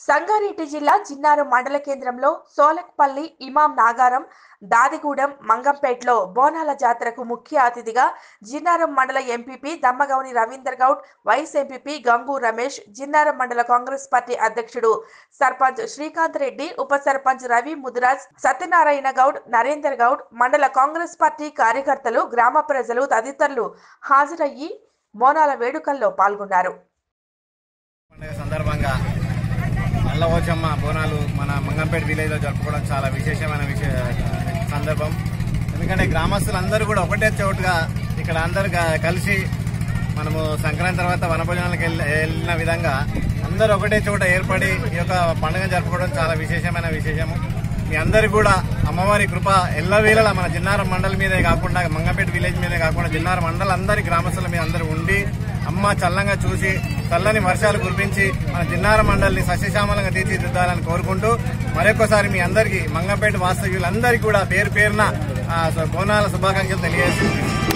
సంగారెడ్డి జిల్లా చిన్నారం మండల కేంద్రంలో సోలక్పల్లి ఇమాం నాగారం దాదిగూడెం మంగంపేటలో బోనాల జాతరకు ముఖ్య అతిథిగా జిన్నారం మండల MPP Dammagouni Ravinder Goud vice MPP Gangu Ramesh Jinnaram మండల కాంగ్రెస్ పార్టీ అధ్యక్షుడు సర్పంచ్ శ్రీకాంత్ రెడ్డి ఉప సర్పంచ్ రవి ముదిరాజ్ సత్యనారాయణ గౌడ్ నరేందర్ గౌడ్ మండల కాంగ్రెస్ పార్టీ కార్యకర్తలు గ్రామ ప్రజలు తదితరులు హాజరయ్యి బోనాల వేడుకల్లో పాల్గొన్నారు పండుగ సందర్భంగా నల్లవోచమ్మ బోనాలు మన మంగంపేట విలేజ్ లో జరుపుకోవడం చాలా విశేషమైన విషయ సందర్భం ఎందుకంటే గ్రామస్తులందరూ కూడా ఒకటే చోటుగా ఇక్కడ అందరు క- కలిసి మనము సంక్రాంతి తర్వాత వనభోజనాలకు వెళ్ళ- వెళ్ళిన విధంగా అందరూ ఒకటే చోట ఏర్పడి ఈ యొక్క పండుగ జరుపుకోవడం చాలా విశేషమైన విశేషము మీ అందరు కూడా అమ్మవారి కృప ఎల్లవేళలా మన జిన్నారం మండలి మీదే కాకుండా మంగంపేట విలేజ్ మీదే కాకుండా జిన్నారం మండలి అందరి గ్రామస్తుల మీద అందరూ ఉండి అమ్మ చల్లంగా చూసి చల్లని వర్షాలు కురిపించి మన జిన్నార మండలిని సస్యశ్యామలంగా తీర్చిదిద్దాలని కోరుకుంటూ మరొకసారి మీ అందరికీ మంగంపేట వాస్తవ్యులందరికీ కూడా పేరు పేరున ఆ, బోనాల శుభాకాంక్షలు తెలియజేస్తుంది